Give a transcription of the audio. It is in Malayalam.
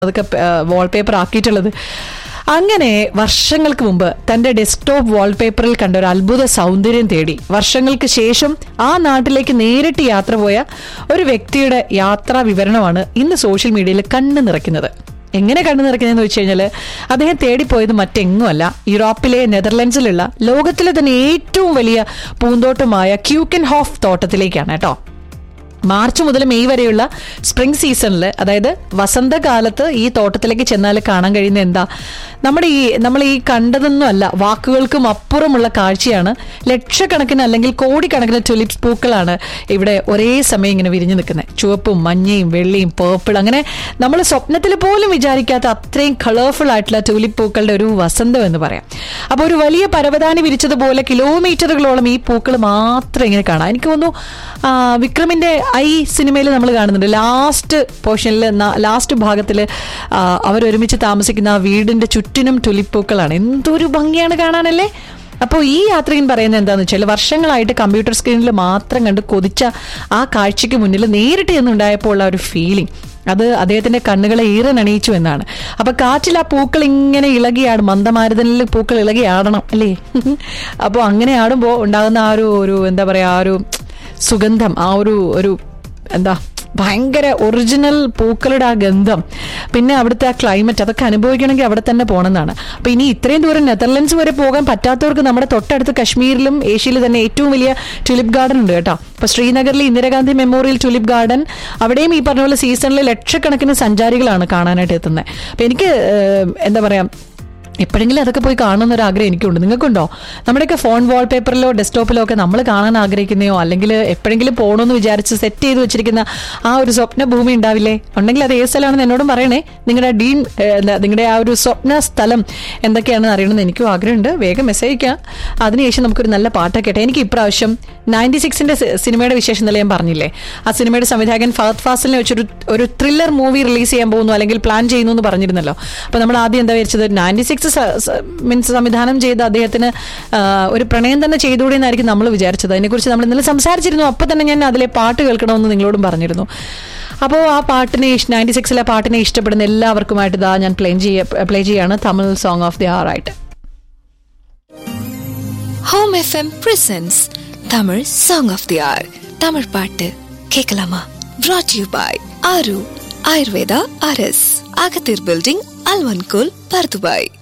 അതൊക്കെ വാൾപേപ്പർ ആക്കിയിട്ടുള്ളത് അങ്ങനെ വർഷങ്ങൾക്ക് മുമ്പ് തന്റെ ഡെസ്ക്ടോപ്പ് വാൾപേപ്പറിൽ കണ്ട ഒരു അത്ഭുത സൗന്ദര്യം തേടി വർഷങ്ങൾക്ക് ശേഷം ആ നാട്ടിലേക്ക് നേരിട്ട് യാത്ര പോയ ഒരു വ്യക്തിയുടെ യാത്രാ വിവരണമാണ് ഇന്ന് സോഷ്യൽ മീഡിയയിൽ കണ്ണു നിറയ്ക്കുന്നത് എങ്ങനെ കണ്ണു നിറയ്ക്കുന്നതെന്ന് വെച്ച് കഴിഞ്ഞാൽ അദ്ദേഹം തേടിപ്പോയത് മറ്റെങ്ങുമല്ല യൂറോപ്പിലെ നെതർലൻഡ്സിലുള്ള ലോകത്തിലെ തന്നെ ഏറ്റവും വലിയ പൂന്തോട്ടമായ ക്യൂക്കൻ ഹോഫ് തോട്ടത്തിലേക്കാണ് കേട്ടോ മാർച്ച് മുതൽ മെയ് വരെയുള്ള സ്പ്രിംഗ് സീസണിൽ അതായത് വസന്തകാലത്ത് ഈ തോട്ടത്തിലേക്ക് ചെന്നാൽ കാണാൻ കഴിയുന്ന എന്താ നമ്മുടെ ഈ നമ്മൾ ഈ കണ്ടതൊന്നും അല്ല വാക്കുകൾക്കും അപ്പുറമുള്ള കാഴ്ചയാണ് ലക്ഷക്കണക്കിന് അല്ലെങ്കിൽ കോടിക്കണക്കിന് ടുലിപ്സ് പൂക്കളാണ് ഇവിടെ ഒരേ സമയം ഇങ്ങനെ വിരിഞ്ഞു നിൽക്കുന്നത് ചുവപ്പും മഞ്ഞയും വെള്ളിയും പേർപ്പിൾ അങ്ങനെ നമ്മൾ സ്വപ്നത്തിൽ പോലും വിചാരിക്കാത്ത അത്രയും കളർഫുൾ ആയിട്ടുള്ള ട്യൂലിപ്പ് പൂക്കളുടെ ഒരു വസന്തം എന്ന് പറയാം അപ്പോൾ ഒരു വലിയ പരവതാനി വിരിച്ചതുപോലെ കിലോമീറ്ററുകളോളം ഈ പൂക്കൾ മാത്രം ഇങ്ങനെ കാണാം എനിക്ക് തോന്നുന്നു ആ, വിക്രമിന്റെ ഐ സിനിമയിൽ നമ്മൾ കാണുന്നുണ്ട് ലാസ്റ്റ് പോർഷനിൽ ലാസ്റ്റ് ഭാഗത്തിൽ അവരൊരുമിച്ച് താമസിക്കുന്ന ആ വീടിന്റെ ചുറ്റിനും ടുലിപ്പൂക്കളാണ് എന്തൊരു ഭംഗിയാണ് കാണാനല്ലേ അപ്പോൾ ഈ യാത്രികൻ പറയുന്നത് എന്താണെന്ന് വെച്ചാൽ വർഷങ്ങളായിട്ട് കമ്പ്യൂട്ടർ സ്ക്രീനിൽ മാത്രം കണ്ട് കൊതിച്ച ആ കാഴ്ചയ്ക്ക് മുന്നിൽ നേരിട്ട് ചെന്നുണ്ടായപ്പോൾ ഉള്ള ഒരു ഫീലിംഗ് അത് അദ്ദേഹത്തിന്റെ കണ്ണുകളെ ഈറനണിയിച്ചു എന്നാണ് അപ്പൊ കാറ്റിൽ ആ പൂക്കൾ ഇങ്ങനെ ഇളകിയാടും മന്ദമാരുതനിൽ പൂക്കൾ ഇളകിയാടണം അല്ലേ അപ്പോൾ അങ്ങനെ ആടുമ്പോൾ ഉണ്ടാകുന്ന ആ ഒരു ഒരു എന്താ പറയാ ആ ഒരു സുഗന്ധം ആ ഒരു ഒരു എന്താ ഭയങ്കര ഒറിജിനൽ പൂക്കളുടെ ആ ഗന്ധം പിന്നെ അവിടുത്തെ ആ ക്ലൈമറ്റ് അതൊക്കെ അനുഭവിക്കണമെങ്കിൽ അവിടെ തന്നെ പോകണമെന്നാണ് അപ്പൊ ഇനി ഇത്രയും ദൂരം നെതർലൻഡ്സ് വരെ പോകാൻ പറ്റാത്തവർക്ക് നമ്മുടെ തൊട്ടടുത്ത് കശ്മീരിലും ഏഷ്യയിൽ തന്നെ ഏറ്റവും വലിയ ടുലിപ്പ് ഗാർഡൻ ഉണ്ട് കേട്ടോ അപ്പൊ ശ്രീനഗറിലെ ഇന്ദിരാഗാന്ധി മെമ്മോറിയൽ ടുലിപ്പ് ഗാർഡൻ അവിടെയും ഈ പറഞ്ഞ പോലെ സീസണിൽ ലക്ഷക്കണക്കിന് സഞ്ചാരികളാണ് കാണാനായിട്ട് എത്തുന്നത് അപ്പൊ എനിക്ക് ഏഹ്, എന്താ പറയാ എപ്പോഴെങ്കിലും അതൊക്കെ പോയി കാണുന്ന ഒരു ആഗ്രഹം എനിക്കുണ്ട് നിങ്ങൾക്കുണ്ടോ നമ്മുടെയൊക്കെ ഫോൺ വാൾപേപ്പറിലോ ഡെസ്ക്ടോപ്പിലോ ഒക്കെ നമ്മൾ കാണാൻ ആഗ്രഹിക്കുന്നയോ അല്ലെങ്കിൽ എപ്പോഴെങ്കിലും പോകണമെന്ന് വിചാരിച്ച് സെറ്റ് ചെയ്ത് വെച്ചിരിക്കുന്ന ആ ഒരു സ്വപ്ന ഭൂമി ഉണ്ടാവില്ലേ ഉണ്ടെങ്കിൽ അത് ഏത് സ്ഥലമാണെന്ന് എന്നോടും പറയണേ നിങ്ങളുടെ ഡീൻ ഏഹ്, എന്താ നിങ്ങളുടെ ആ ഒരു സ്വപ്ന സ്ഥലം എന്തൊക്കെയാണെന്ന് അറിയണമെന്ന് എനിക്കും ആഗ്രഹമുണ്ട് വേഗം മെസ്സേജ് അയക്കാം അതിനുശേഷം നമുക്കൊരു നല്ല പാട്ടൊക്കെ കേട്ടെ എനിക്ക് ഇപ്രാവശ്യം നയൻറ്റി സിക്സിന്റെ സിനിമയുടെ വിശേഷം ഇന്നലെ ഞാൻ പറഞ്ഞില്ലേ ആ സിനിമയുടെ സംവിധായകൻ ഫഹദ് ഫാസിലിനെ വെച്ചൊരു ഒരു ത്രില്ലർ മൂവി റിലീസ് ചെയ്യാൻ പോകുന്നു അല്ലെങ്കിൽ പ്ലാൻ ചെയ്യുന്നു എന്ന് പറഞ്ഞിരുന്നല്ലോ അപ്പൊ നമ്മൾ ആദ്യം എന്താ വിചാരിച്ചത് നയൻറ്റി സിക്സ് മീൻസ് സംവിധാനം ചെയ്ത അദ്ദേഹത്തിന് ആ, ഒരു പ്രണയം തന്നെ ചെയ്തുകൂടെ എന്നായിരിക്കും നമ്മൾ വിചാരിച്ചത് അതിനെക്കുറിച്ച് നമ്മൾ ഇന്നലെ സംസാരിച്ചിരുന്നു അപ്പൊ തന്നെ ഞാൻ അതിലെ പാട്ട് കേൾക്കണമെന്ന് നിങ്ങളോടും പറഞ്ഞിരുന്നു അപ്പോൾ ആ പാട്ടിനെ നയൻറ്റി സിക്സിലെ പാട്ടിനെ ഇഷ്ടപ്പെടുന്ന എല്ലാവർക്കുമായിട്ട് ഇതാ ഞാൻ പ്ലേ ചെയ്യ പ്ലേ ചെയ്യാണ് Tamil song of the R ആയിട്ട് home FM presents Tamil song of the R Tamil பாட்டு கேட்கலாமா brought யூ பாய் ஆரு ஆயுர்வேதா அரஸ் அகத்தீர் பில்டிங் அல்வன்கோல் பர்துபாய்